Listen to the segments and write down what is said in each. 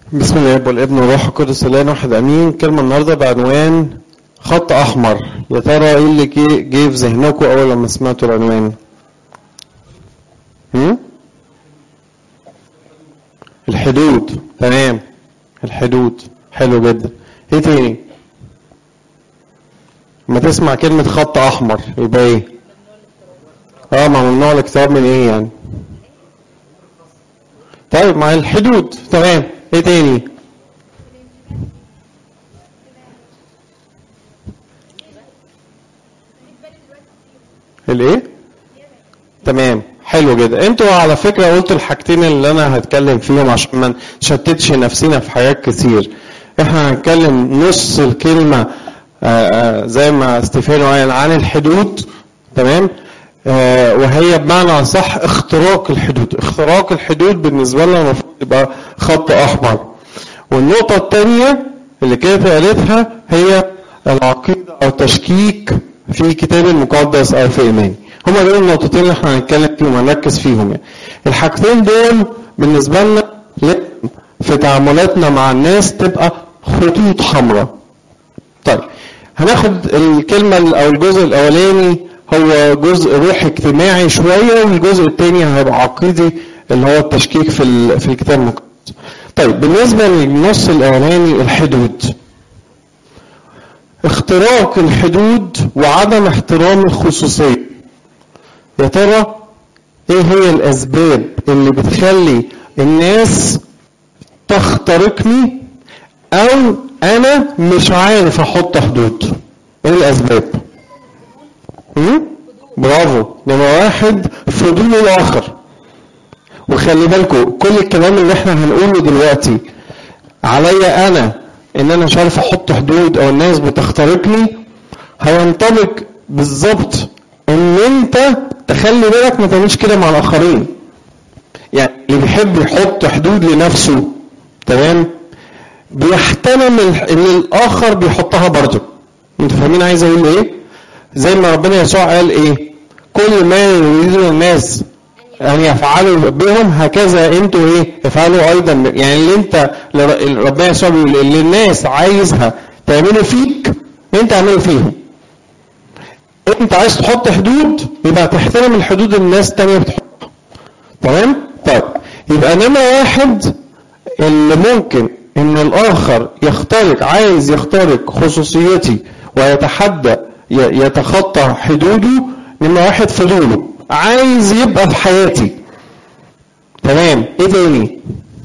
بسم الله والابن والروح القدس الان واحد امين كلمه النهارده بعنوان خط احمر يا ترى ايه اللي جه جه في ذهنكم اول لما سمعتوا العنوان هم؟ الحدود تمام الحدود حلو جدا ايه تاني لما تسمع كلمة خط أحمر يبقى إيه؟ اه ما ممنوع الاقتراب من إيه يعني؟ طيب مع الحدود تمام إيه تاني؟ الإيه؟ تمام حلو جدا انتوا على فكره قلتوا الحاجتين اللي انا هتكلم فيهم عشان ما نشتتش نفسنا في حاجات كتير احنا هنتكلم نص الكلمه آآ آآ زي ما ستيفانو قال عن الحدود تمام وهي بمعنى صح اختراق الحدود اختراق الحدود بالنسبه لنا المفروض يبقى خط احمر والنقطه الثانيه اللي كانت قالتها هي العقيده او التشكيك في الكتاب المقدس او في ايماني هما دول النقطتين اللي احنا هنتكلم فيهم هنركز فيهم يعني. الحاجتين دول بالنسبه لنا في تعاملاتنا مع الناس تبقى خطوط حمراء. طيب هناخد الكلمه او الجزء الاولاني هو جزء روحي اجتماعي شويه والجزء الثاني هيبقى عقيدي اللي هو التشكيك في في الكتاب المقدس. طيب بالنسبه للنص الاولاني الحدود. اختراق الحدود وعدم احترام الخصوصيه. يا ترى ايه هي الاسباب اللي بتخلي الناس تخترقني او انا مش عارف احط حدود ايه الاسباب برافو نمرة واحد فضول الاخر وخلي بالكم كل الكلام اللي احنا هنقوله دلوقتي عليا انا ان انا مش عارف احط حدود او الناس بتخترقني هينطبق بالظبط ان انت تخلي بالك ما تعملش كده مع الاخرين يعني اللي بيحب يحط حدود لنفسه تمام بيحترم ان الاخر بيحطها برضه انتوا فاهمين عايز اقول ايه زي ما ربنا يسوع قال ايه كل ما يريد الناس ان يفعلوا بهم هكذا انتوا ايه افعلوا ايضا يعني اللي انت ربنا يسوع بيقول اللي الناس عايزها تعمله فيك انت اعمله فيهم انت عايز تحط حدود يبقى تحترم الحدود اللي الناس التانية بتحطها تمام طيب يبقى نمرة واحد اللي ممكن ان الاخر يخترق عايز يخترق خصوصيتي ويتحدى يتخطى حدوده نمرة واحد فضوله عايز يبقى في حياتي تمام ايه تاني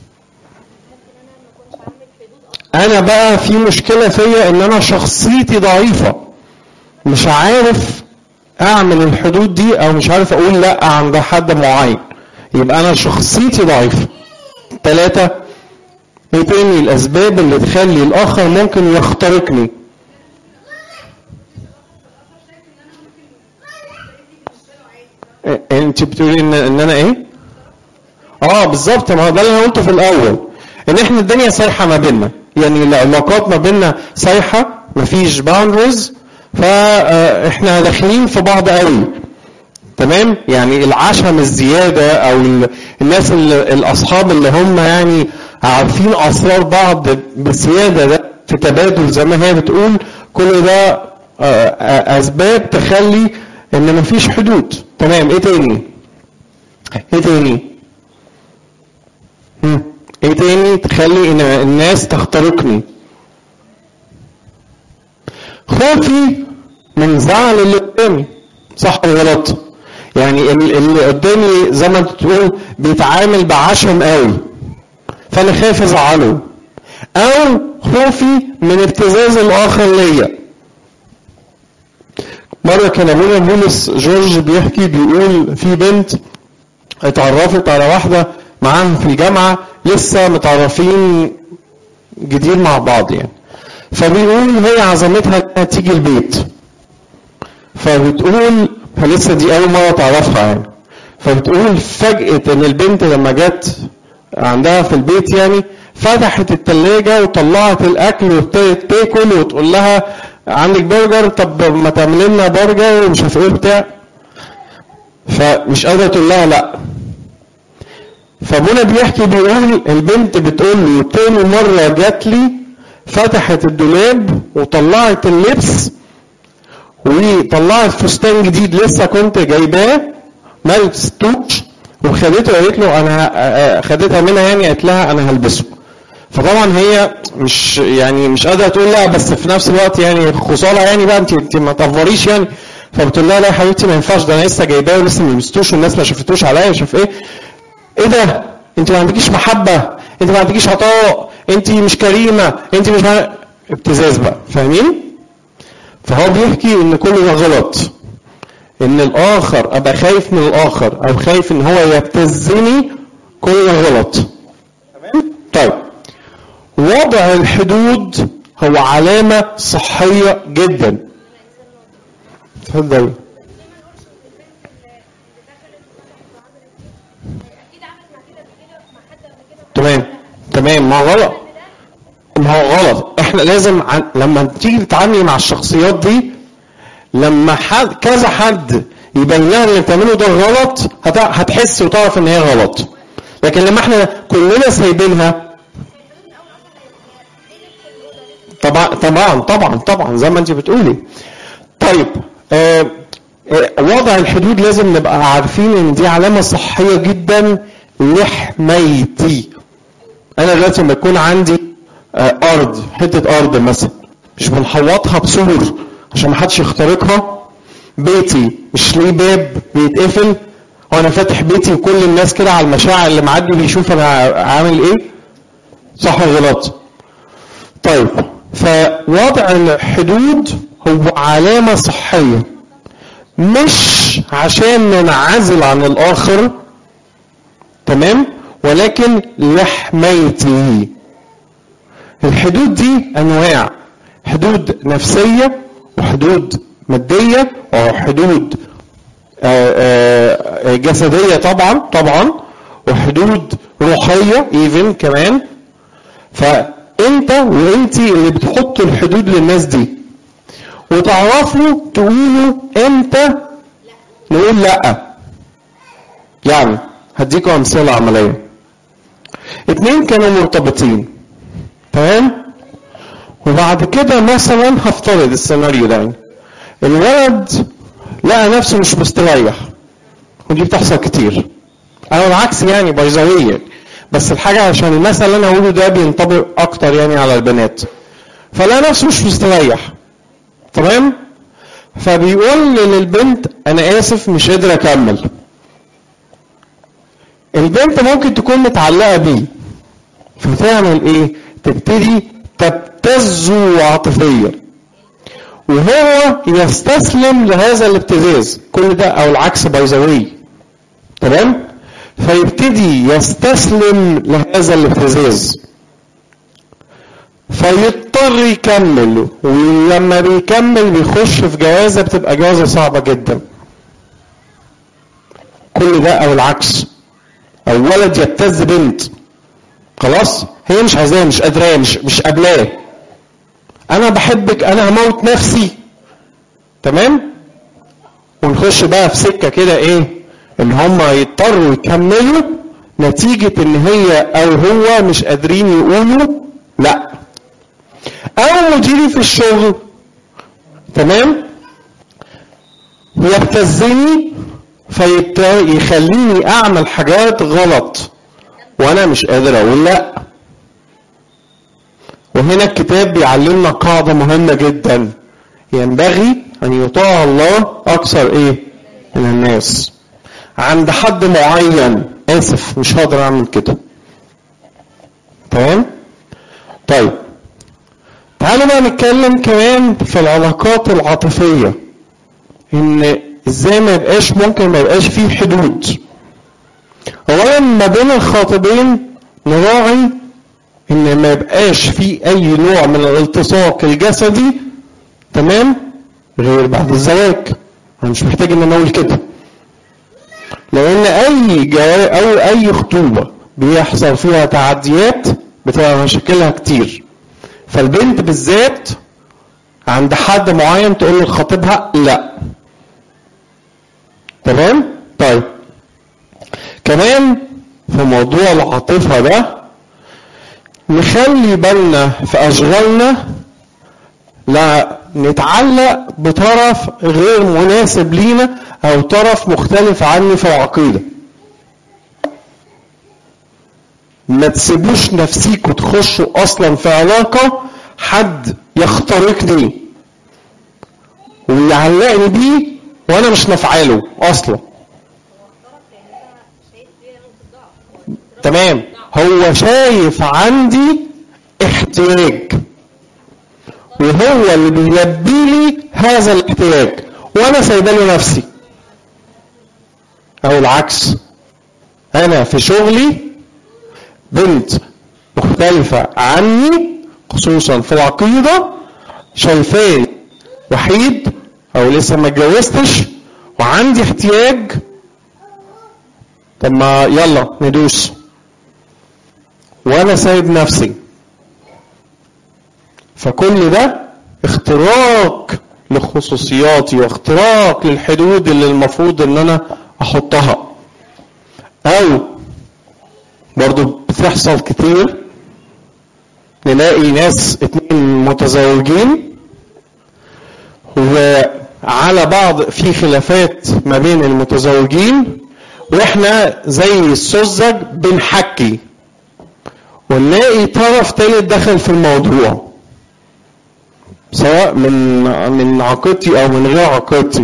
انا بقى في مشكلة فيا ان انا شخصيتي ضعيفة مش عارف اعمل الحدود دي او مش عارف اقول لا عند حد معين يبقى انا شخصيتي ضعيفه ثلاثة ايه تاني الاسباب اللي تخلي الاخر ممكن يخترقني انت بتقولي ان, إن انا ايه اه بالظبط ما هو ده اللي انا قلته في الاول ان احنا الدنيا سايحه ما بيننا يعني العلاقات ما بيننا سايحه مفيش باوندريز فاحنا داخلين في بعض قوي تمام يعني العشم الزياده او الناس اللي الاصحاب اللي هم يعني عارفين اسرار بعض بزياده ده في تبادل زي ما هي بتقول كل ده اسباب تخلي ان مفيش حدود تمام ايه تاني ايه تاني ايه تاني تخلي ان الناس تخترقني خوفي من زعل اللي قدامي صح ولا غلط يعني اللي قدامي زي ما انت تقول بيتعامل بعشم قوي فانا خايف ازعله او خوفي من ابتزاز الاخر ليا مره كان ابونا بولس جورج بيحكي بيقول في بنت اتعرفت على واحده معاهم في الجامعه لسه متعرفين جديد مع بعض يعني فبيقول هي عزمتها انها تيجي البيت فبتقول فلسه دي اول مره تعرفها يعني فبتقول فجأة ان البنت لما جت عندها في البيت يعني فتحت التلاجة وطلعت الاكل وابتدت تاكل وتقول لها عندك برجر طب ما تعمل لنا برجر ومش عارف ايه بتاع فمش قادره تقول لها لا فابونا بيحكي بيقول البنت بتقول له تاني مرة جات لي فتحت الدولاب وطلعت اللبس وطلعت فستان جديد لسه كنت جايباه ما لبستوش وخدته قالت له انا خدتها منها يعني قالت لها انا هلبسه فطبعا هي مش يعني مش قادره تقول لا بس في نفس الوقت يعني خساره يعني بقى انت انت ما تفوريش يعني فبتقول لها لا يا حبيبتي ما ينفعش ده انا لسه جايباه ولسه ما لبستوش والناس ما شافتوش عليا شوف ايه ايه ده انت ما عندكيش محبه انت ما عندكيش عطاء انت مش كريمه انت مش مع... ابتزاز بقى فاهمين فهو بيحكي ان كل ده غلط ان الاخر ابقى خايف من الاخر او خايف ان هو يبتزني كل ده غلط تمام طيب وضع الحدود هو علامه صحيه جدا اتفضل تمام تمام ما هو غلط ما هو غلط احنا لازم عن... لما تيجي تتعاملي مع الشخصيات دي لما حد كذا حد يبين لها اللي بتعمله ده غلط هت... هتحس وتعرف ان هي غلط لكن لما احنا كلنا سايبينها طبعا طبعا طبعا طبعا زي ما انت بتقولي طيب آه آه وضع الحدود لازم نبقى عارفين ان دي علامه صحيه جدا لحمايتي انا دلوقتي لما يكون عندي آه ارض حته ارض مثلا مش بنحوطها بسور عشان ما حدش يخترقها بيتي مش ليه باب بيتقفل وانا فاتح بيتي وكل الناس كده على المشاعر اللي معدي بيشوف انا عامل ايه صح ولا غلط طيب فوضع الحدود هو علامة صحية مش عشان ننعزل عن الآخر تمام ولكن لحمايته الحدود دي أنواع حدود نفسية وحدود مادية وحدود جسدية طبعا طبعا وحدود روحية ايفن كمان فانت وانتي اللي بتحطوا الحدود للناس دي وتعرفوا تقولوا امتى نقول لا يعني هديكم امثله عمليه اتنين كانوا مرتبطين تمام وبعد كده مثلا هفترض السيناريو ده يعني الولد لقى نفسه مش مستريح ودي بتحصل كتير او العكس يعني بايظاويه بس الحاجه عشان المثل اللي انا هقوله ده بينطبق اكتر يعني على البنات فلقى نفسه مش مستريح تمام فبيقول للبنت انا اسف مش قادر اكمل البنت ممكن تكون متعلقه بيه فتعمل ايه تبتدي تبتزه عاطفيا وهو يستسلم لهذا الابتزاز كل ده او العكس باي ذا تمام فيبتدي يستسلم لهذا الابتزاز فيضطر يكمل ولما بيكمل بيخش في جوازه بتبقى جوازه صعبه جدا كل ده او العكس او ولد يبتز بنت خلاص هي مش عايزاه مش قادراه مش مش قابلاه انا بحبك انا هموت نفسي تمام ونخش بقى في سكه كده ايه ان هم يضطروا يكملوا نتيجه ان هي او هو مش قادرين يقولوا لا او مديري في الشغل تمام يبتزني فيخليني اعمل حاجات غلط وانا مش قادر اقول لا وهنا الكتاب بيعلمنا قاعدة مهمة جدا ينبغي أن يطاع الله أكثر إيه؟ من الناس. عند حد معين آسف مش هقدر أعمل كده. تمام؟ طيب تعالوا بقى نتكلم كمان في العلاقات العاطفية. إن إزاي ما يبقاش ممكن ما يبقاش فيه حدود. أولا ما بين الخاطبين نراعي ان ما يبقاش في اي نوع من الالتصاق الجسدي تمام غير بعد الزواج انا مش محتاج ان انا اقول كده لان اي جواز او اي خطوبه بيحصل فيها تعديات بتبقى مشاكلها كتير فالبنت بالذات عند حد معين تقول لخطيبها لا تمام طيب كمان في في موضوع العاطفة ده نخلي بالنا في أشغالنا لا نتعلق بطرف غير مناسب لينا أو طرف مختلف عني في العقيدة ما تسيبوش نفسيكوا تخشوا أصلا في علاقة حد يخترقني ويعلقني بيه وأنا مش نافعاله أصلا تمام هو شايف عندي احتياج وهو اللي بيلبي لي هذا الاحتياج وانا سايبه له نفسي او العكس انا في شغلي بنت مختلفة عني خصوصا في العقيدة شايفاني وحيد او لسه ما اتجوزتش وعندي احتياج طب ما يلا ندوس وانا سايب نفسي فكل ده اختراق لخصوصياتي واختراق للحدود اللي المفروض ان انا احطها او برضو بتحصل كتير نلاقي ناس اتنين متزوجين وعلى بعض في خلافات ما بين المتزوجين واحنا زي السذج بنحكي ونلاقي طرف تالت دخل في الموضوع سواء من من عقيدتي او من غير عقيدتي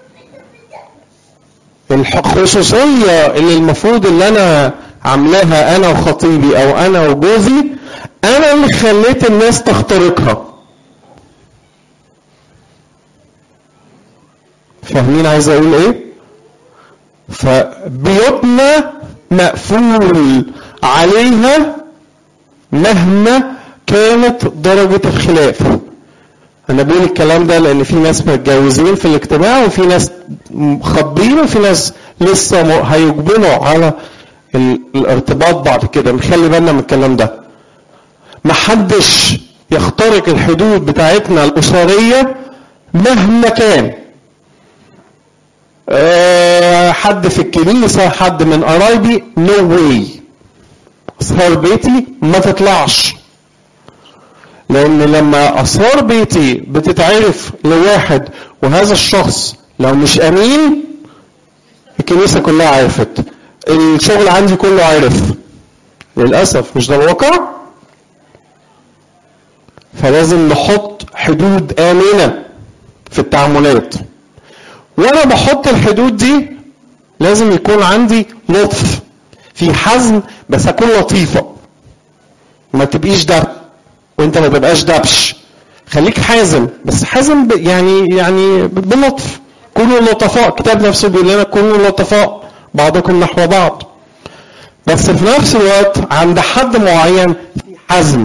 الخصوصية اللي المفروض اللي انا عاملاها انا وخطيبي او انا وجوزي انا اللي خليت الناس تخترقها فاهمين عايز اقول ايه فبيوتنا مقفول عليها مهما كانت درجة الخلاف أنا بقول الكلام ده لأن في ناس متجوزين في الاجتماع وفي ناس خاطبين وفي ناس لسه هيجبنوا على الارتباط بعد كده نخلي بالنا من الكلام ده محدش يخترق الحدود بتاعتنا الأسرية مهما كان أه حد في الكنيسة حد من قرايبي نو no واي أسرار بيتي ما تطلعش لأن لما أسرار بيتي بتتعرف لواحد وهذا الشخص لو مش أمين الكنيسة كلها عرفت الشغل عندي كله عرف للأسف مش ده الواقع فلازم نحط حدود آمنة في التعاملات وأنا بحط الحدود دي لازم يكون عندي لطف في حزم بس أكون لطيفة ما تبقيش ده وانت ما تبقاش دبش خليك حازم بس حازم ب... يعني يعني بلطف كونوا لطفاء كتاب نفسه بيقول لنا كونوا لطفاء بعضكم نحو بعض بس في نفس الوقت عند حد معين في حزم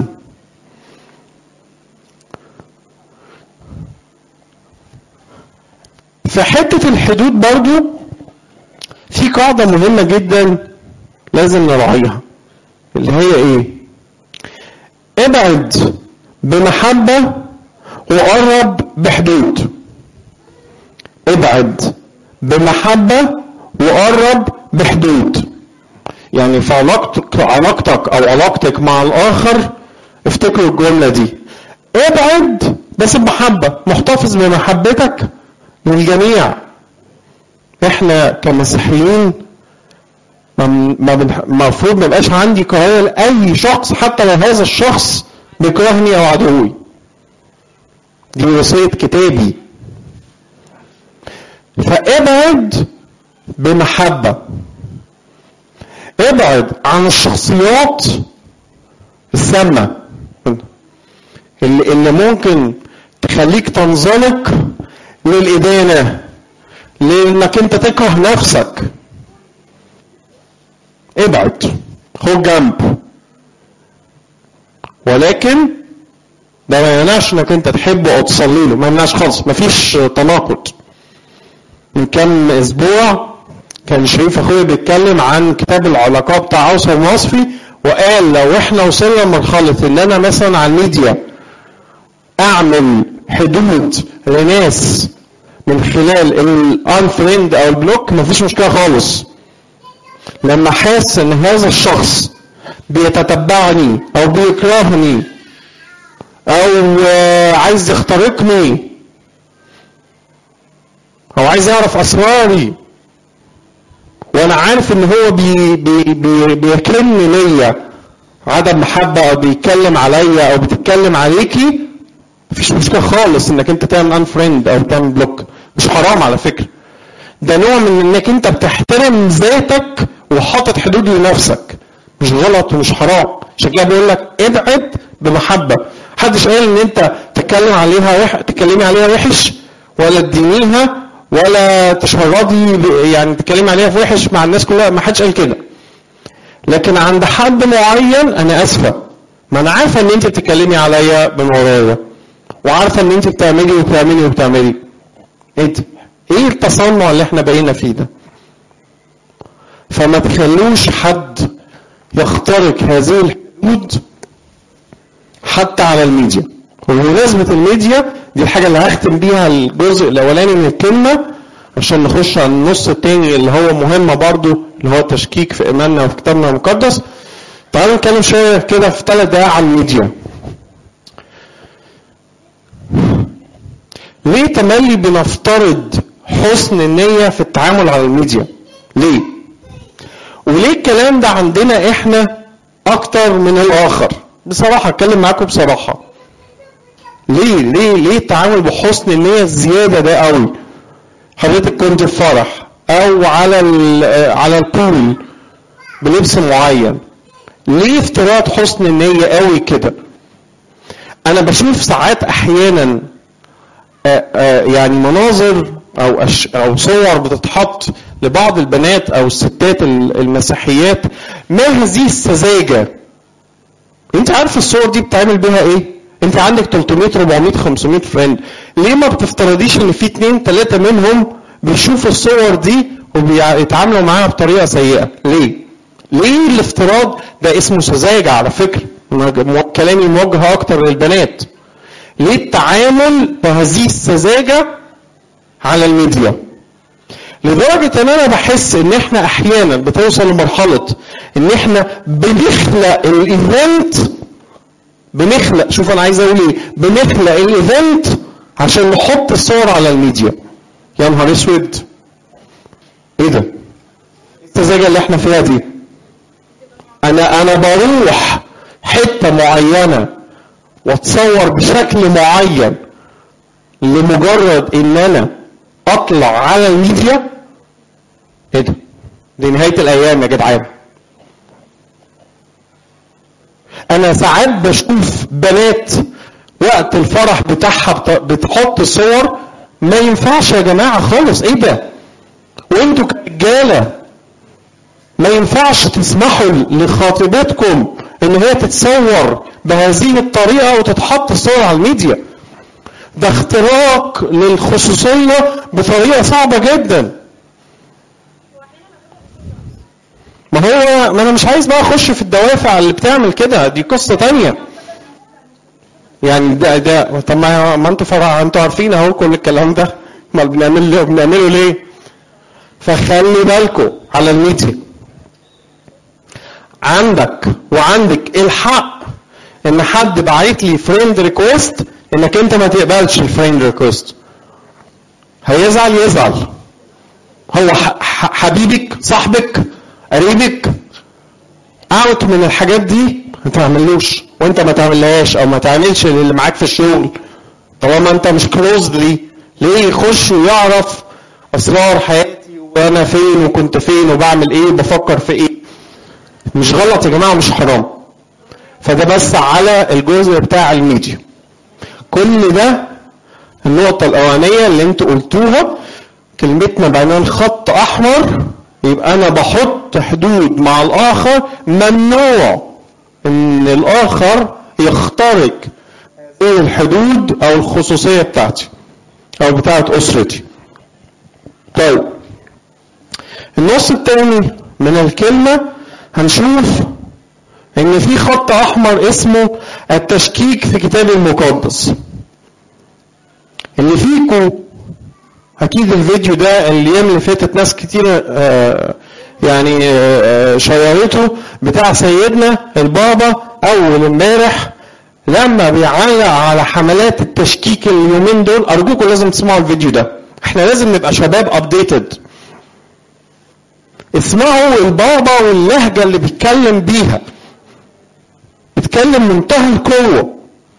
في حتة الحدود برضو في قاعدة مهمة جدا لازم نراعيها اللي هي ايه ابعد بمحبة وقرب بحدود ابعد بمحبة وقرب بحدود يعني في علاقتك علاقتك او علاقتك مع الاخر افتكروا الجملة دي ابعد بس بمحبة محتفظ بمحبتك للجميع احنا كمسيحيين المفروض ما يبقاش عندي كراهيه لاي شخص حتى لو هذا الشخص بيكرهني او عدوي دي وصيه كتابي فابعد بمحبه ابعد عن الشخصيات السامه اللي, اللي ممكن تخليك تنزلق للإدانة لأنك أنت تكره نفسك ابعد خد جنب ولكن ده ما يمنعش انك انت تحبه او تصلي له ما يمنعش خالص ما فيش تناقض من كام اسبوع كان شريف اخويا بيتكلم عن كتاب العلاقات بتاع اوسع المصفي وقال لو احنا وصلنا لمرحله ان انا مثلا على الميديا اعمل حدود لناس من خلال الانفريند او البلوك مفيش مشكله خالص لما حاسس ان هذا الشخص بيتتبعني او بيكرهني او آه، عايز يخترقني او عايز يعرف اسراري وانا عارف ان هو بي بي بي بيكلمني ليا عدم محبه او بيتكلم عليا او بتتكلم عليكي مفيش مشكله خالص انك انت تعمل ان فريند او تعمل بلوك مش حرام على فكره ده نوع من انك انت بتحترم ذاتك وحاطط حدود لنفسك مش غلط ومش حرام عشان كده بيقول لك ابعد بمحبه محدش قال ان انت تتكلم عليها وح... تتكلمي عليها وحش ولا تدينيها ولا تشردي ب- يعني تتكلمي عليها في وحش مع الناس كلها ما حدش قال كده لكن عند حد معين انا اسفه ما انا عارفه ان انت بتتكلمي عليا من ورايا وعارفه ان انت بتعملي وبتعملي وبتعملي انت ايه التصنع اللي احنا بقينا فيه ده فما تخلوش حد يخترق هذه الحدود حتى على الميديا وبمناسبة الميديا دي الحاجة اللي هختم بيها الجزء الأولاني من الكلمة عشان نخش على النص التاني اللي هو مهم برضو اللي هو التشكيك في إيماننا وفي كتابنا المقدس تعالوا نتكلم شوية كده في ثلاث دقايق عن الميديا ليه تملي بنفترض حسن النية في التعامل على الميديا ليه وليه الكلام ده عندنا احنا اكتر من الاخر بصراحة اتكلم معاكم بصراحة ليه ليه ليه التعامل بحسن النية الزيادة ده قوي حضرتك كنت في فرح او على ال- على البول بلبس معين ليه افتراض حسن النية قوي كده انا بشوف ساعات احيانا آه، آه، يعني مناظر او أش او صور بتتحط لبعض البنات او الستات ال- المسيحيات ما هذه السذاجه انت عارف الصور دي بتعمل بيها ايه انت عندك 300 400 500 فريند ليه ما بتفترضيش ان في اتنين تلاتة منهم بيشوفوا الصور دي وبيتعاملوا معاها بطريقه سيئه ليه ليه الافتراض ده اسمه سذاجه على فكره أنا كلامي موجه اكتر للبنات ليه التعامل بهذه السذاجه على الميديا لدرجة ان انا بحس ان احنا احيانا بتوصل لمرحلة ان احنا بنخلق الايفنت بنخلق شوف انا عايز اقول ايه بنخلق الايفنت عشان نحط الصور على الميديا يا نهار اسود ايه ده السذاجة اللي احنا فيها دي انا انا بروح حتة معينة واتصور بشكل معين لمجرد ان انا اطلع على الميديا ايه ده دي نهاية الايام يا جدعان انا ساعات بشوف بنات وقت الفرح بتاعها بت- بتحط صور ما ينفعش يا جماعة خالص ايه ده وانتوا كرجالة ما ينفعش تسمحوا لخاطبتكم ان هي تتصور بهذه الطريقة وتتحط صور على الميديا ده اختراق للخصوصية بطريقة صعبة جدا ما هو ما انا مش عايز بقى اخش في الدوافع اللي بتعمل كده دي قصة تانية يعني ده ده طب ما ما انتوا فرع انتوا عارفين اهو كل الكلام ده ما بنعمل بنعمله ليه فخلي بالكم على الميديا عندك وعندك الحق ان حد بعت لي فريند ريكويست انك انت ما تقبلش الفريند ريكويست هيزعل يزعل هو ح- ح- حبيبك صاحبك قريبك اوت من الحاجات دي ما تعملوش وانت ما تعملهاش او ما تعملش اللي معاك في الشغل طالما انت مش كلوز لي ليه يخش ويعرف اسرار حياتي وانا فين وكنت فين وبعمل ايه وبفكر في ايه مش غلط يا جماعه مش حرام فده بس على الجزء بتاع الميديا كل ده النقطة الأولانية اللي انتوا قلتوها كلمتنا بعنوان خط أحمر يبقى أنا بحط حدود مع الآخر ممنوع إن الآخر يخترق هذه الحدود أو الخصوصية بتاعتي أو بتاعت أسرتي. طيب النص الثاني من الكلمة هنشوف ان في خط احمر اسمه التشكيك في كتاب المقدس اللي فيكم اكيد الفيديو ده الايام اللي فاتت ناس كتير آه، يعني آه، آه، شيرته بتاع سيدنا البابا اول امبارح لما بيعلق على حملات التشكيك اليومين دول ارجوكم لازم تسمعوا الفيديو ده احنا لازم نبقى شباب ابديتد اسمعوا البابا واللهجه اللي بيتكلم بيها بيتكلم منتهى القوه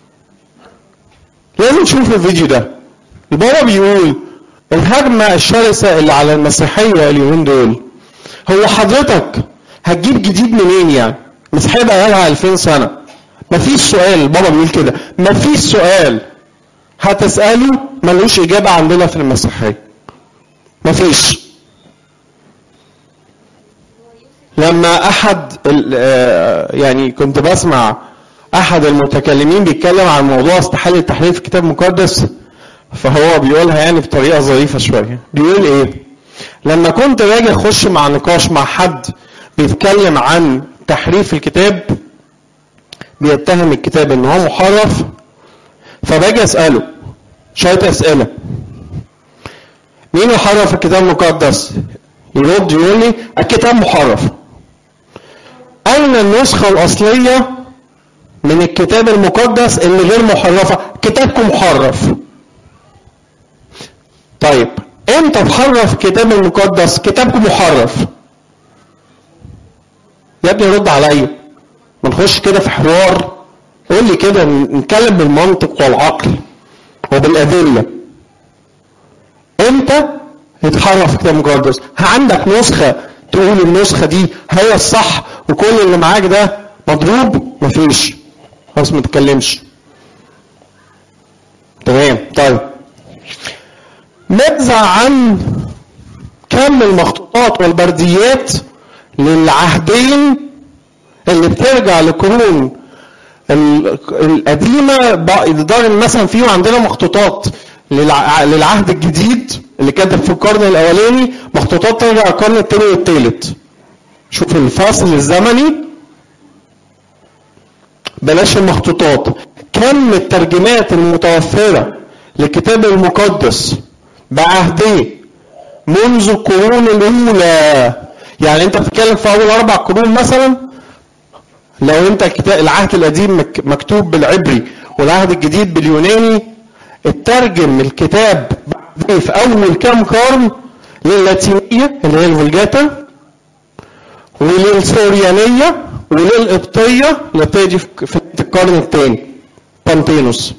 لازم تشوفوا الفيديو ده البابا بيقول الهجمه الشرسه اللي على المسيحيه اليومين دول هو حضرتك هتجيب جديد منين يعني مسيحيه بقى لها 2000 سنه مفيش سؤال البابا بيقول كده مفيش سؤال هتساله ملوش اجابه عندنا في المسيحيه مفيش لما احد ال- آه، يعني كنت بسمع احد المتكلمين بيتكلم عن موضوع استحاله التحريف في الكتاب المقدس فهو بيقولها يعني بطريقه ظريفه شويه بيقول ايه لما كنت باجي اخش مع نقاش مع حد بيتكلم عن تحريف الكتاب بيتهم الكتاب ان هو محرف فباجي اساله شويه اسئله مين اللي حرف الكتاب المقدس يرد يقول لي الكتاب محرف اين النسخه الاصليه من الكتاب المقدس اللي غير محرفه كتابكم محرف طيب امتى تحرف الكتاب المقدس كتابكم محرف يا ابني رد عليا ما نخش كده في حوار قول لي كده نتكلم بالمنطق والعقل وبالادله امتى يتحرف الكتاب المقدس عندك نسخه تقول النسخه دي هي الصح وكل اللي معاك ده مضروب مفيش خلاص ما تتكلمش تمام طيب ماذا عن كم المخطوطات والبرديات للعهدين اللي بترجع لقرون ال- القديمه بقى- الدار مثلا فيه عندنا مخطوطات للع- للعهد الجديد اللي كاتب في القرن الاولاني مخطوطات ترجع القرن الثاني والثالث شوف الفاصل الزمني بلاش المخطوطات كم الترجمات المتوفره للكتاب المقدس بعهديه منذ القرون الاولى يعني انت بتتكلم في اول اربع قرون مثلا لو انت الكتاب العهد القديم مك- مكتوب بالعبري والعهد الجديد باليوناني اترجم الكتاب بعد- في اول كام قرن للاتينيه اللي هي الفولجاتا وللسوريانيه وللقبطيه القبطيه دي في في القرن الثاني بانتينوس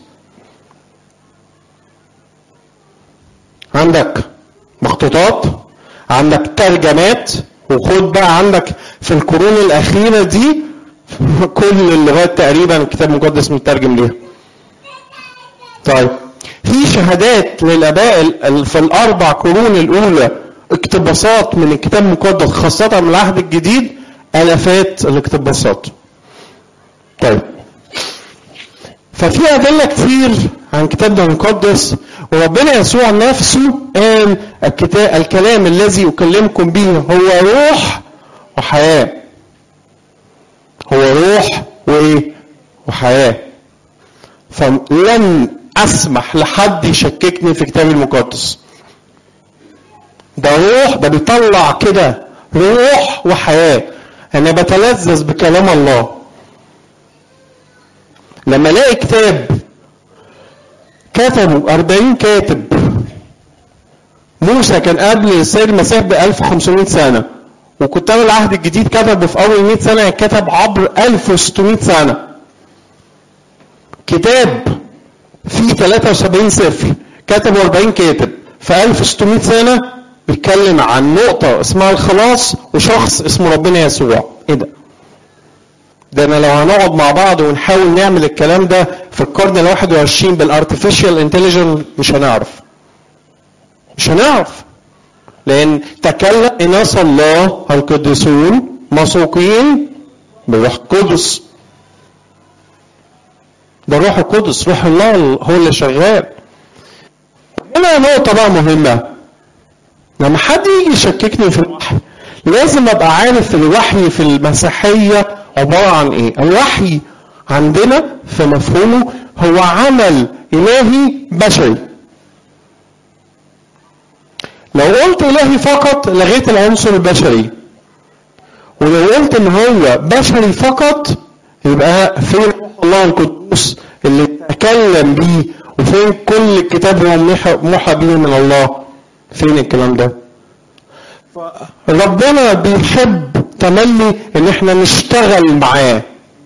عندك مخطوطات عندك ترجمات وخد بقى عندك في القرون الاخيره دي كل اللغات تقريبا الكتاب المقدس مترجم ليها طيب في شهادات للاباء ال- ال- في الاربع قرون الاولى اقتباسات من الكتاب المقدس خاصه من العهد الجديد الافات الاقتباسات طيب ففي أدلة كتير عن كتابنا المقدس وربنا يسوع نفسه قال الكتاب الكلام الذي أكلمكم به هو روح وحياة هو روح وإيه؟ وحياة فلن أسمح لحد يشككني في كتابي المقدس ده روح ده بيطلع كده روح وحياة أنا بتلذذ بكلام الله لما الاقي كتاب كتبوا 40 كاتب موسى كان قبل السيد المسيح ب 1500 سنه وكتاب العهد الجديد كتبوا في اول 100 سنه كتب عبر 1600 سنه كتاب فيه 73 سفر كتبوا 40 كاتب في 1600 سنه بيتكلم عن نقطه اسمها الخلاص وشخص اسمه ربنا يسوع ايه ده ده انا لو هنقعد مع بعض ونحاول نعمل الكلام ده في القرن ال 21 بالارتفيشال انتليجنس مش هنعرف مش هنعرف لان تكلم اناس الله القديسون مسوقين بالروح القدس ده الروح القدس روح الله هو اللي شغال هنا نقطة بقى مهمة لما حد يجي يشككني في الوحي لازم ابقى عارف الوحي في المسيحية عبارة عن ايه الوحي عندنا في مفهومه هو عمل الهي بشري لو قلت الهي فقط لغيت العنصر البشري ولو قلت ان هو بشري فقط يبقى فين روح الله القدوس اللي تكلم بيه وفين كل الكتاب هو موحى بيه من الله فين الكلام ده ربنا بيحب تملي ان احنا نشتغل معاه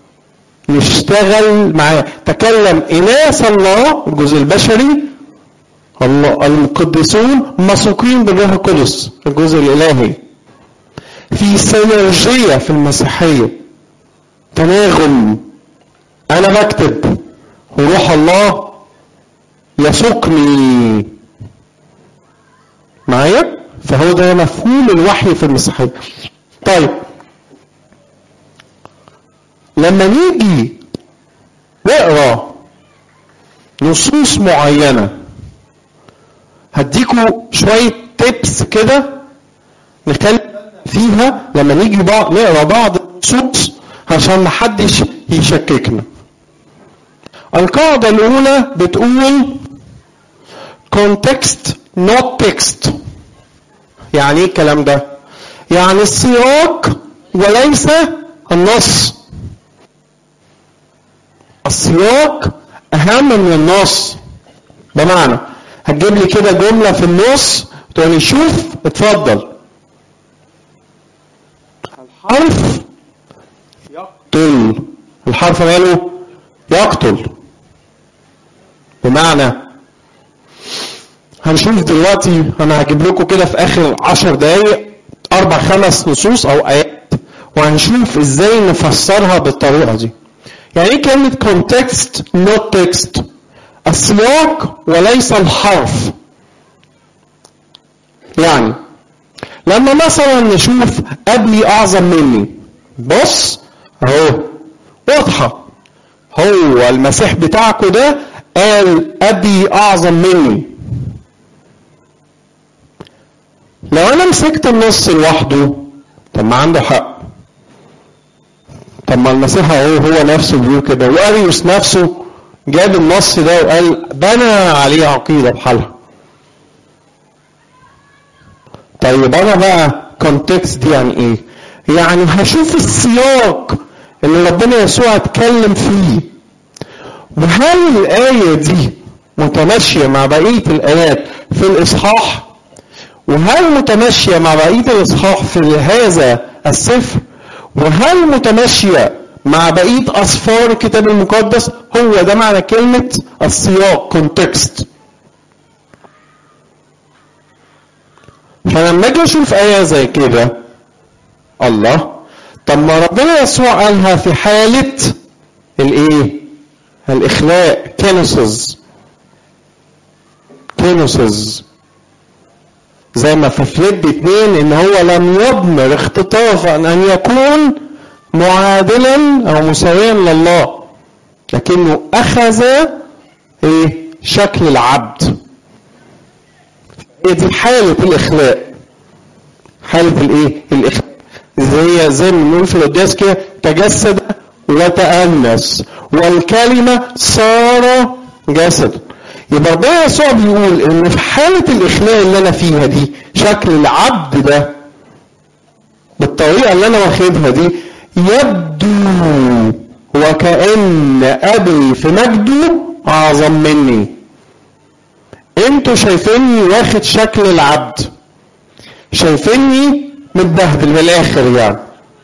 نشتغل معاه تكلم اناس الله الجزء البشري الله المقدسون مسوقين بالروح القدس الجزء الالهي في سينرجية في المسيحية تناغم انا بكتب وروح الله يسوقني معايا فهو ده مفهوم الوحي في المسيحية طيب لما نيجي نقرا نصوص معينة هديكوا شوية تيبس كده نتكلم فيها لما نيجي بعض نقرا بعض النصوص عشان محدش يشككنا القاعدة الأولى بتقول context not text يعني ايه الكلام ده؟ يعني السياق وليس النص السياق أهم من النص بمعنى هتجيب لي كده جملة في النص تقول لي شوف اتفضل الحرف يقتل الحرف ماله يقتل بمعنى هنشوف دلوقتي انا هجيب لكم كده في اخر عشر دقايق اربع خمس نصوص او ايات وهنشوف ازاي نفسرها بالطريقه دي يعني ايه كلمه context not text السياق وليس الحرف يعني لما مثلا نشوف ابي اعظم مني بص اهو واضحه هو المسيح بتاعكم ده قال ابي اعظم مني لو انا مسكت النص لوحده طب ما عنده حق طب ما المسيح اهو هو نفسه بيقول كده واريوس نفسه جاب النص ده وقال بنى عليه عقيده بحالها طيب انا بقى كونتكست دي يعني ايه يعني هشوف السياق اللي ربنا يسوع اتكلم فيه وهل الايه دي متماشيه مع بقيه الايات في الاصحاح وهل متماشيه مع بقيه الاصحاح في هذا السفر وهل متماشيه مع بقيه اسفار الكتاب المقدس هو ده معنى كلمه السياق كونتكست فلما اجي اشوف ايه زي كده الله طب ما ربنا يسوع قالها في حاله الايه الاخلاء كينوسز كينوسز زي ما في فليب اتنين ان هو لم يضمر اختطافا ان يكون معادلا او مساويا لله لكنه اخذ ايه شكل العبد هي دي حالة الاخلاء حالة الايه الاخلاء زي زي ما بنقول في القداس كده تجسد وتأنس والكلمة صار جسد يبقى ربنا يسوع بيقول ان في حالة الاخلاء اللي انا فيها دي شكل العبد ده بالطريقة اللي انا واخدها دي يبدو وكأن ابي في مجده اعظم مني انتوا شايفيني واخد شكل العبد شايفيني متبهدل من الاخر يعني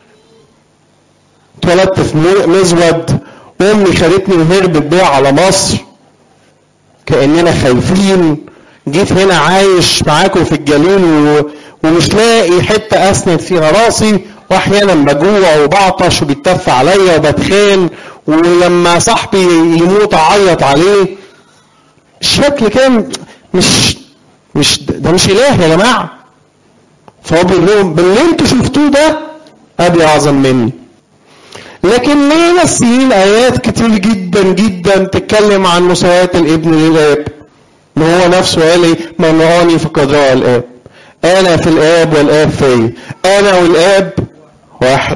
اتولدت في مزود وامي خدتني وهربت بيها على مصر كاننا خايفين جيت هنا عايش معاكم في الجليل و... ومش لاقي حته اسند فيها راسي واحيانا بجوع وبعطش وبيتف عليا وبتخان ولما صاحبي يموت اعيط عليه الشكل كان مش مش ده مش اله يا جماعه فهو بيقول لهم باللي انتوا شفتوه ده ابي اعظم مني لكن لينا السنين ايات كتير جدا جدا تتكلم عن مساواة الابن للاب ما هو نفسه قال ايه من رآني فقد رأى الاب انا في الاب والاب في انا والاب واحد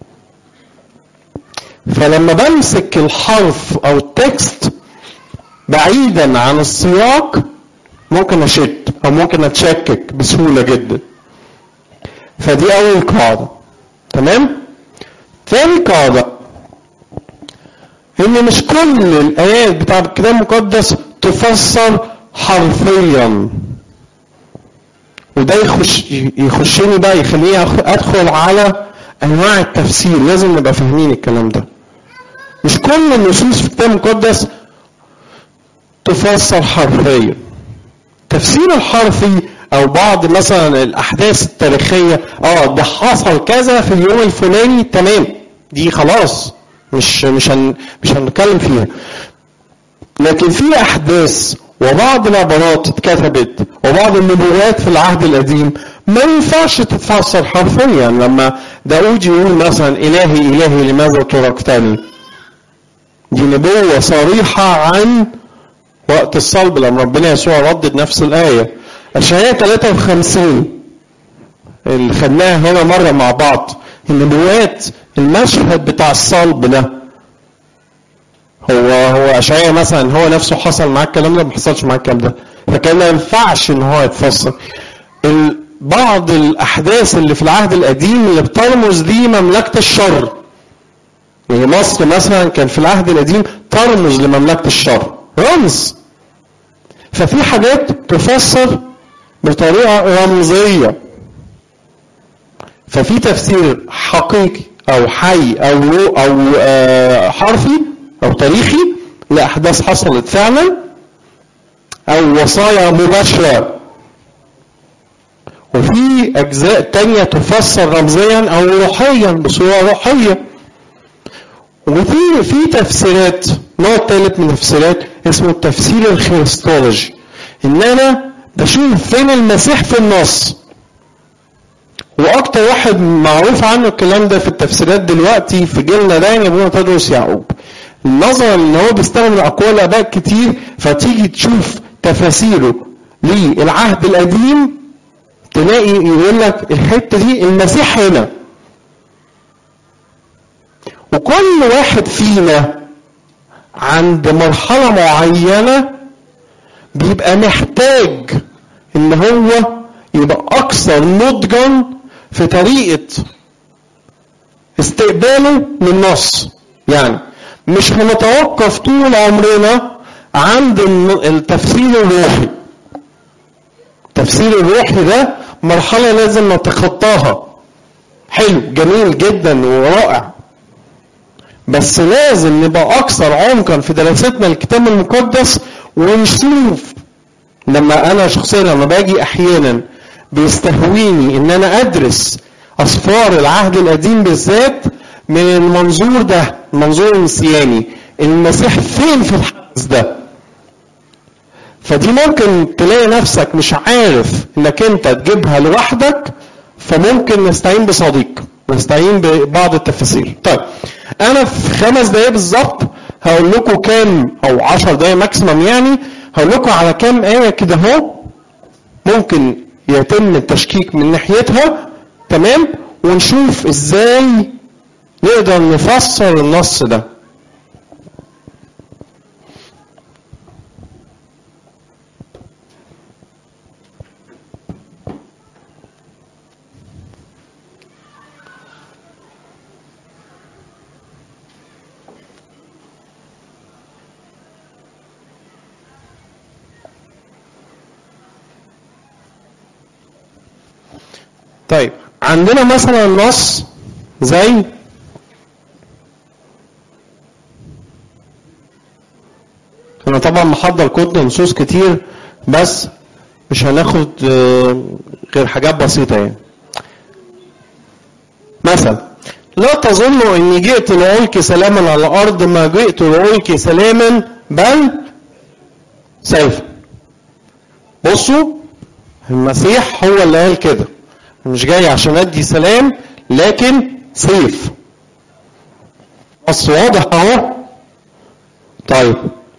فلما بمسك الحرف او التكست بعيدا عن السياق ممكن اشد او ممكن اتشكك بسهوله جدا فدي اول قاعده تمام ثاني قاعدة ان مش كل الايات بتاع الكتاب المقدس تفسر حرفيا وده يخش يخشني بقى يخليني ادخل على انواع التفسير لازم نبقى فاهمين الكلام ده مش كل النصوص في الكتاب المقدس تفسر حرفيا التفسير الحرفي او بعض مثلا الاحداث التاريخيه اه ده حصل كذا في اليوم الفلاني تمام دي خلاص مش مش هن مش هنتكلم فيها لكن في احداث وبعض العبارات اتكتبت وبعض النبوات في العهد القديم ما ينفعش تتفسر حرفيا لما داود يقول مثلا الهي الهي لماذا تركتني دي نبوة صريحة عن وقت الصلب لما ربنا يسوع ردد نفس الآية أشعياء 53 اللي خدناها هنا مرة مع بعض النبوات المشهد بتاع الصلب ده هو هو اشعياء مثلا هو نفسه حصل معاه الكلام ده ما حصلش معاه الكلام ده فكان ما ينفعش ان هو يتفسر بعض الاحداث اللي في العهد القديم اللي بترمز دي مملكه الشر يعني مصر مثلا كان في العهد القديم ترمز لمملكه الشر رمز ففي حاجات تفسر بطريقه رمزيه ففي تفسير حقيقي او حي او او حرفي او تاريخي لاحداث حصلت فعلا او وصايا مباشره وفي اجزاء تانية تفسر رمزيا او روحيا بصوره روحيه وفي في تفسيرات نوع ثالث من التفسيرات اسمه التفسير الخريستولوجي ان انا بشوف فين المسيح في النص واكتر واحد معروف عنه الكلام ده في التفسيرات دلوقتي في جيلنا ده ابونا تدرس يعقوب نظرا ان هو بيستخدم اقوال اباء كتير فتيجي تشوف تفاسيره للعهد القديم تلاقي يقول لك الحته دي المسيح هنا وكل واحد فينا عند مرحله معينه بيبقى محتاج ان هو يبقى اكثر نضجا في طريقه استقباله للنص يعني مش هنتوقف طول عمرنا عند التفسير الروحي التفسير الروحي ده مرحلة لازم نتخطاها حلو جميل جدا ورائع بس لازم نبقى أكثر عمقا في دراستنا للكتاب المقدس ونشوف لما أنا شخصيا لما باجي أحيانا بيستهويني إن أنا أدرس أسفار العهد القديم بالذات من المنظور ده المنظور المسياني المسيح فين في الحدث ده فدي ممكن تلاقي نفسك مش عارف انك انت تجيبها لوحدك فممكن نستعين بصديق نستعين ببعض التفاسير طيب انا في خمس دقايق بالظبط هقول لكم كام او عشر دقايق ماكسيمم يعني هقول لكم على كام آية كده اهو ممكن يتم التشكيك من ناحيتها تمام ونشوف ازاي نقدر نفسر النص ده طيب عندنا مثلا نص زي انا طبعا محضر كود نصوص كتير بس مش هناخد غير حاجات بسيطة يعني مثلا لا تظنوا اني جئت لألقي سلاما على الارض ما جئت لألقي سلاما بل سيفا بصوا المسيح هو اللي قال كده مش جاي عشان ادي سلام لكن سيف بس واضح اهو طيب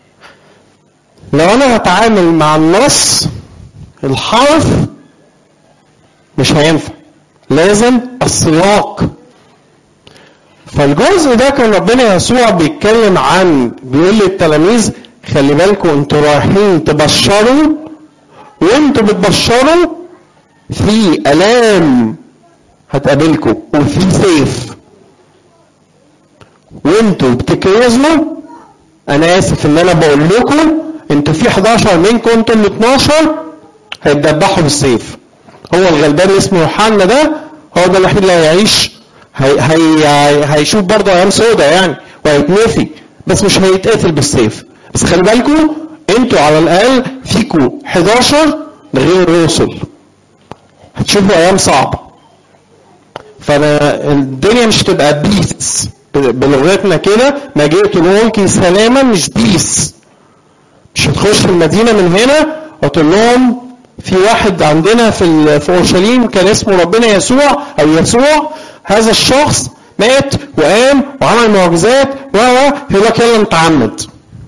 لو انا هتعامل مع النص الحرف مش هينفع لازم السياق فالجزء ده كان ربنا يسوع بيتكلم عن بيقول للتلاميذ خلي بالكم انتوا رايحين تبشروا وانتوا بتبشروا في الام هتقابلكم وفي سيف وانتوا بتكرزوا انا اسف ان انا بقول لكم انتوا في 11 منكم انتوا ال 12 هيتدبحوا بالسيف هو الغلبان اللي اسمه يوحنا ده هو ده الوحيد اللي هيعيش هي هي هيشوف برضه ايام سودة يعني وهيتنفي بس مش هيتقتل بالسيف بس خلي بالكم انتوا على الاقل فيكوا 11 ده غير الرسل هتشوفوا ايام صعبه فانا الدنيا مش هتبقى بيس بلغتنا كده ما جئت نلقي سلاما مش بيس مش هتخش المدينه من هنا وتقول لهم في واحد عندنا في في اورشليم كان اسمه ربنا يسوع او يسوع هذا الشخص مات وقام وعمل معجزات و و يقول لك يلا نتعمد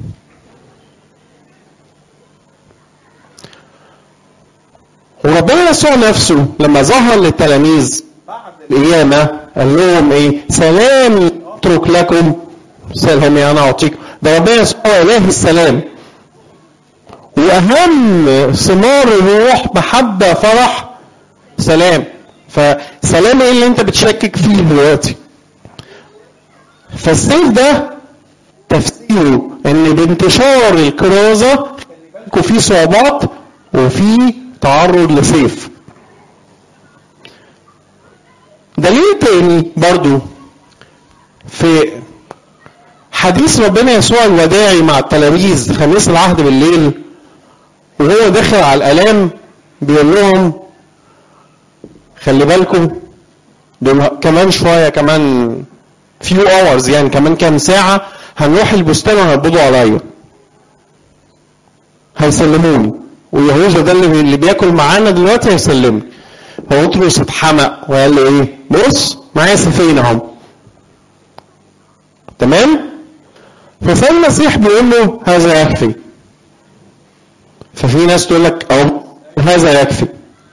وربنا يسوع نفسه لما ظهر للتلاميذ بعد القيامه قال لهم ايه؟ سلام اترك لكم سلامي انا اعطيكم ده ربنا يسوع اله السلام واهم ثمار الروح محبه فرح سلام فسلام ايه اللي انت بتشكك فيه دلوقتي فالسيف ده تفسيره ان بانتشار الكرازه في صعوبات وفي تعرض لسيف دليل تاني برضو في حديث ربنا يسوع الوداعي مع التلاميذ خميس العهد بالليل وهو داخل على الالام بيقول لهم خلي بالكم دول كمان شويه كمان فيو اورز يعني كمان كام ساعه هنروح البستان وهيقبضوا عليا هيسلموني ويهوذا ده اللي, اللي بياكل معانا دلوقتي هيسلمني فبطرس اتحمق وقال له ايه بص معايا سيفين اهو تمام فسال المسيح بيقول له هذا يكفي ففي ناس تقول لك اه هذا يكفي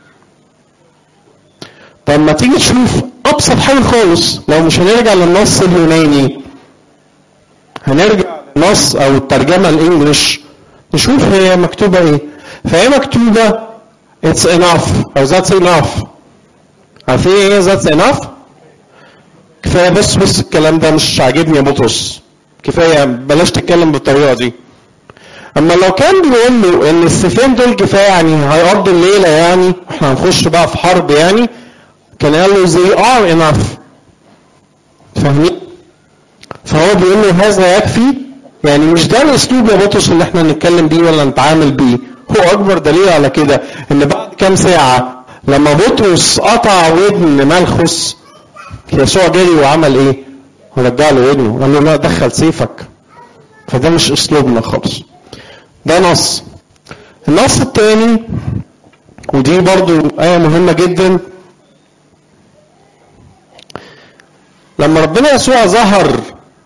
طب ما تيجي تشوف ابسط حاجه خالص لو مش هنرجع للنص اليوناني هنرجع للنص او الترجمه الانجليش نشوف هي مكتوبه ايه فهي مكتوبه it's enough او that's enough عارفين ايه that's enough كفايه بس بس الكلام ده مش عاجبني يا بطرس كفايه بلاش تتكلم بالطريقه دي اما لو كان بيقول له ان السيفين دول كفايه يعني هيقضوا الليله يعني واحنا هنخش بقى في حرب يعني كان قال له they are enough فاهمين؟ فهو بيقول له هذا يكفي يعني مش ده الاسلوب يا بطرس اللي احنا نتكلم بيه ولا نتعامل بيه هو اكبر دليل على كده ان بعد كام ساعه لما بطرس قطع ودن ملخص يسوع جري وعمل ايه؟ رجع له ودنه قال له لا دخل سيفك فده مش اسلوبنا خالص ده نص النص الثاني ودي برضو آية مهمة جدا لما ربنا يسوع ظهر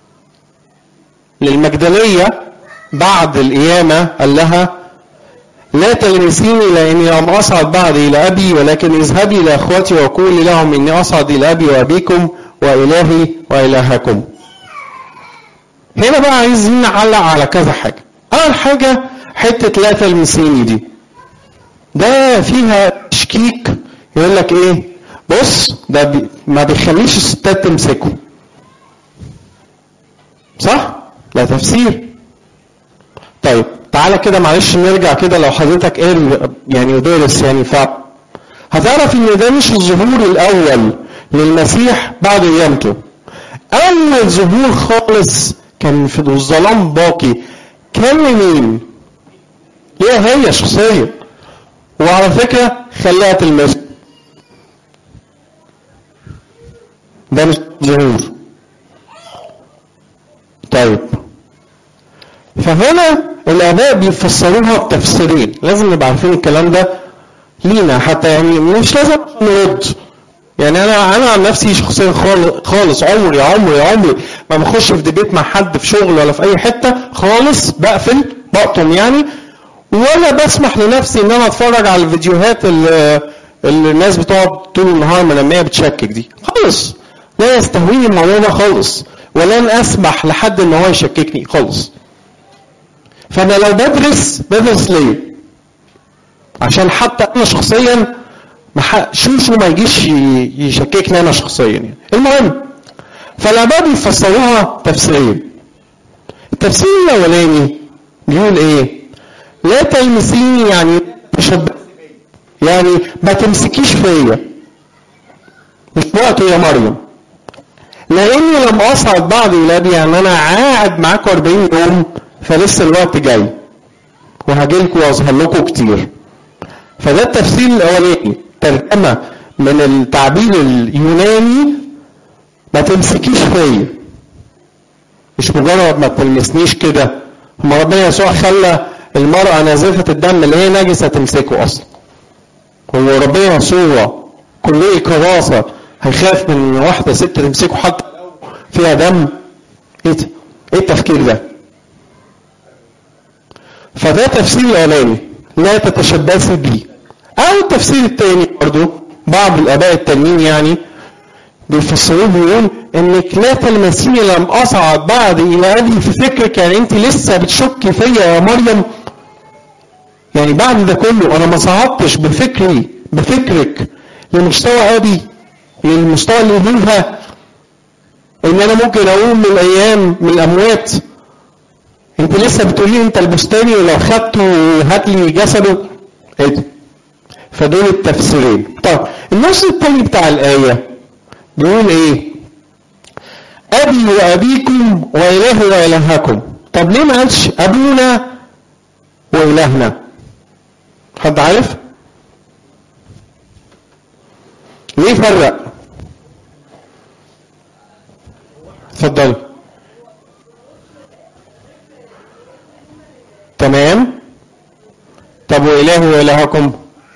للمجدلية بعد القيامة قال لها لا تلمسيني لاني لم اصعد بعد الى ابي ولكن اذهبي الى اخوتي وقولي لهم اني اصعد الى ابي وابيكم والهي والهكم. هنا بقى عايزين نعلق على كذا حاجه. اول حاجه حته لا تلمسيني دي. ده فيها تشكيك يقول لك ايه؟ بص ده بي ما بيخليش الستات تمسكه. صح؟ ده تفسير. طيب تعالى كده معلش نرجع كده لو حضرتك قال يعني دارس يعني ف هتعرف ان ده مش الظهور الاول للمسيح بعد قيامته اول ظهور خالص كان في الظلام باقي كان لمين هي هي شخصيا وعلى فكرة خلاها تلمس ده مش ظهور طيب فهنا الاباء بيفسروها بتفسيرين لازم نبقى عارفين الكلام ده لينا حتى يعني مش لازم نرد يعني انا انا عن نفسي شخصيا خالص عمري عمري عمري ما بخش في ديبيت مع حد في شغل ولا في اي حته خالص بقفل بقطم يعني ولا بسمح لنفسي ان انا اتفرج على الفيديوهات اللي, اللي الناس بتقعد طول النهار مناميه بتشكك دي خالص لا يستهويني الموضوع ده خالص ولن اسمح لحد ان هو يشككني خالص فانا لو بدرس بدرس ليه عشان حتى انا شخصيا ما ح- شوشو ما يجيش ي- يشككني انا شخصيا يعني المهم فالاباء بيفسروها تفسيرين التفسير الاولاني بيقول ايه لا تلمسيني يعني تشبهي بيا. يعني ما تمسكيش فيا مش وقته يا مريم لاني لم اصعد بعد ولادي يعني انا قاعد معاكم 40 يوم فلسه الوقت جاي وهجيلكم واظهر لكم كتير فده التفسير الاولاني ترجمه من التعبير اليوناني ما تمسكيش فيا مش مجرد ما تلمسنيش كده هما ربنا يسوع خلى المرأة نازفة الدم اللي هي نجسة تمسكه أصلا هو ربنا يسوع كلية كراسة هيخاف من واحدة ست تمسكه حتى لو فيها دم ايه ده؟ ايه التفكير ده؟ فده تفسير الاولاني لا تتشبثي بي او التفسير الثاني برضو بعض الاباء التانيين يعني بيفسروه بيقول انك لا تلمسيني لم اصعد بعد الى ابي في فكرك يعني انت لسه بتشكي فيا يا مريم يعني بعد ده كله انا ما صعدتش بفكري بفكرك لمستوى ابي للمستوى اللي يقولها ان انا ممكن اقوم من الايام من الاموات انت لسه بتقولي انت البستاني ولو خدته هات لي جسده ايه ده؟ فدول التفسيرين طب النص الثاني بتاع الايه بيقول ايه ابي وابيكم واله والهكم طب ليه ما قالش ابونا والهنا حد عارف ليه فرق اتفضل تمام طب واله والهكم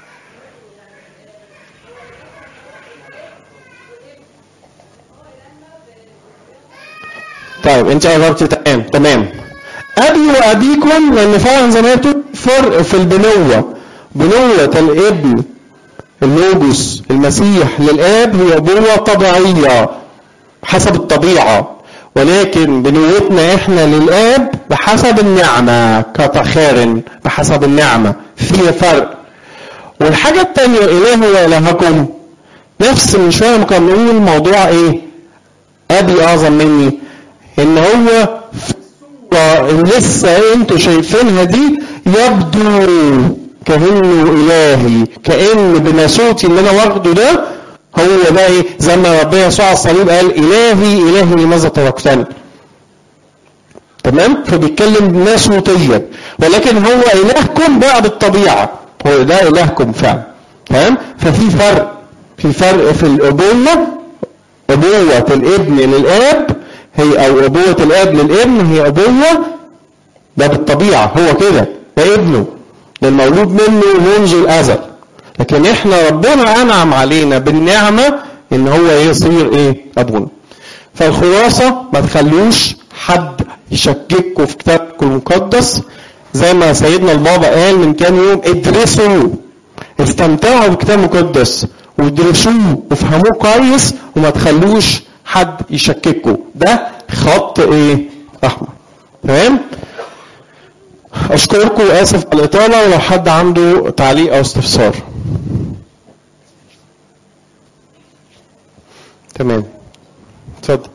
طيب انت قربت تمام تمام ابي وابيكم لان فعلا زي ما قلت فرق في البنوه بنوه الابن اللوجوس المسيح للاب هي بنوه طبيعيه حسب الطبيعه ولكن بنوتنا احنا للاب بحسب النعمه كتخارن بحسب النعمه في فرق والحاجه الثانيه اله والهكم نفس من شويه ما كنا بنقول الموضوع ايه ابي اعظم مني ان هو في الصورة اللي لسه انتوا شايفينها دي يبدو كانه الهي كان بناسوتي اللي انا واخده ده هو ده ايه زي ما ربنا يسوع على الصليب قال الهي الهي لماذا تركتني تمام فبيتكلم ناسوتيا ولكن هو الهكم بقى بالطبيعه هو ده الهكم فعلا تمام ففي فرق في فرق في الابوه ابوه الابن للاب هي او ابوه الاب للابن هي ابوه ده بالطبيعه هو كده ده ابنه ده المولود منه منذ الازل لكن احنا ربنا انعم علينا بالنعمه ان هو يصير ايه ابونا فالخلاصه ما تخلوش حد يشككوا في كتابكم المقدس زي ما سيدنا البابا قال من كام يوم ادرسوا استمتعوا بالكتاب المقدس وادرسوه وافهموه كويس وما تخلوش حد يشككوا ده خط ايه احمر تمام اشكركم واسف على الاطاله ولو حد عنده تعليق او استفسار تمام اتفضل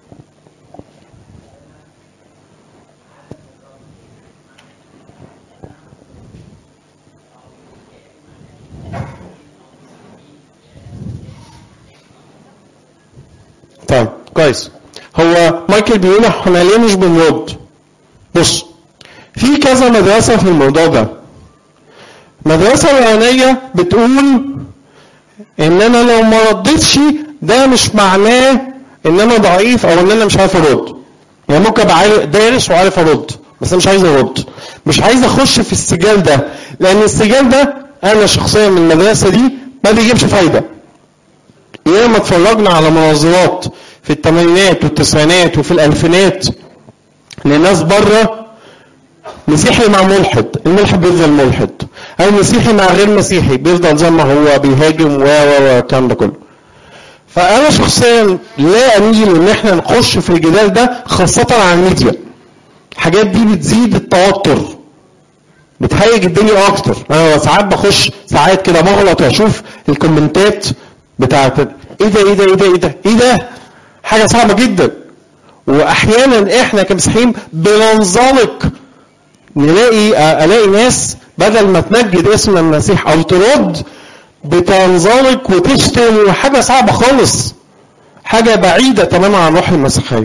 طيب كويس هو مايكل بيقول احنا ليه مش بنرد بص في كذا مدرسة في الموضوع ده المدرسة الأولانية بتقول إن أنا لو ما ردتش ده مش معناه إن أنا ضعيف أو إن أنا مش عارف أرد يعني ممكن أبقى عارف- دارس وعارف أرد بس أنا مش عايز أرد مش عايز أخش في السجال ده لأن السجال ده أنا شخصيا من المدرسة دي ما بيجيبش فايدة ياما اتفرجنا على مناظرات في الثمانينات والتسعينات وفي الألفينات لناس بره مسيحي مع ملحد الملحد بيفضل ملحد او مسيحي مع غير مسيحي بيفضل زي ما هو بيهاجم و و و الكلام ده كله فانا شخصيا لا اميل ان احنا نخش في الجدال ده خاصه على الميديا الحاجات دي بتزيد التوتر بتهيج الدنيا اكتر انا ساعات بخش ساعات كده بغلط واشوف الكومنتات بتاعت ايه ده ايه ده ايه ده ايه ده ايه ده حاجه صعبه جدا واحيانا احنا كمسيحيين بننزلق نلاقي الاقي ناس بدل ما تمجد اسم المسيح او ترد بتنزلق وتشتم وحاجه صعبه خالص حاجه بعيده تماما عن روح المسيحيه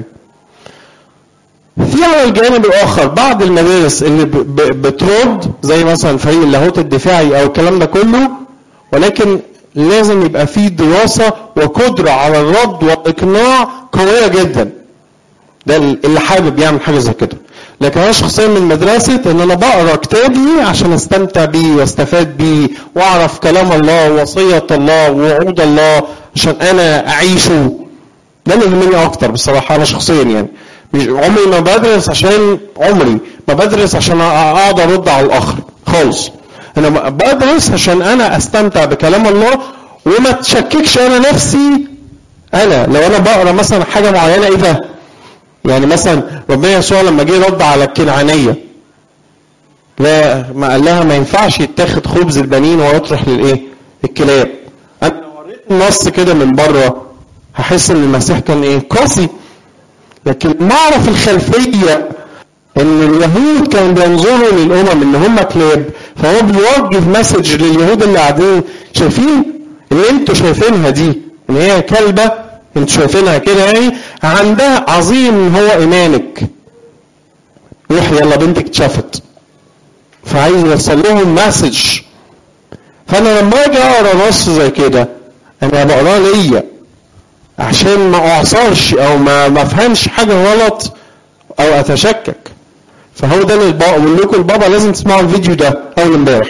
في على الجانب الاخر بعض المدارس اللي بترد زي مثلا فريق اللاهوت الدفاعي او الكلام ده كله ولكن لازم يبقى في دراسه وقدره على الرد والاقناع قويه جدا ده اللي حابب يعمل حاجه زي كده لكن انا شخصيا من مدرسه ان انا بقرا كتابي عشان استمتع بيه واستفاد بيه واعرف كلام الله ووصيه الله ووعود الله عشان انا اعيشه ده اللي يهمني اكتر بصراحه انا شخصيا يعني مش عمري ما بدرس عشان عمري ما بدرس عشان اقعد ارد على الاخر خالص انا بدرس عشان انا استمتع بكلام الله وما تشككش انا نفسي انا لو انا بقرا مثلا حاجه معينه ايه ده يعني مثلا ربنا يسوع لما جه رد على الكنعانيه لا ما قال لها ما ينفعش يتاخد خبز البنين ويطرح للايه الكلاب انا لو وريت النص كده من بره هحس ان المسيح كان ايه قاسي لكن ما اعرف الخلفيه ان اليهود كانوا بينظروا للامم ان هم كلاب فهو بيوجه مسج لليهود اللي قاعدين شايفين اللي انتوا شايفينها دي ان هي كلبه انتوا شايفينها كده يعني عندها عظيم هو ايمانك روح يلا بنتك اتشافت فعايز يوصل لهم مسج فانا لما اجي اقرا نص زي كده انا بقراه ليا عشان ما اعصرش او ما ما افهمش حاجه غلط او اتشكك فهو ده اللي بقول لكم البابا لازم تسمعوا الفيديو ده اول امبارح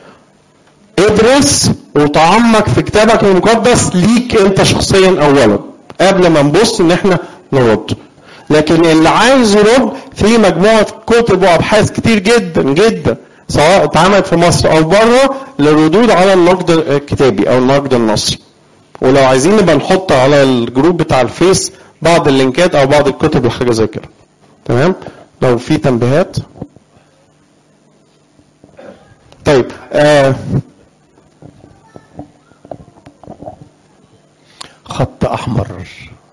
ادرس وتعمق في كتابك المقدس ليك انت شخصيا اولا قبل ما نبص ان احنا نرد لكن اللي عايز يرد في مجموعه كتب وابحاث كتير جدا جدا سواء اتعملت في مصر او بره للردود على النقد الكتابي او النقد النصي ولو عايزين نبقى نحط على الجروب بتاع الفيس بعض اللينكات او بعض الكتب وحاجه زي كده تمام لو في تنبيهات طيب آه خط احمر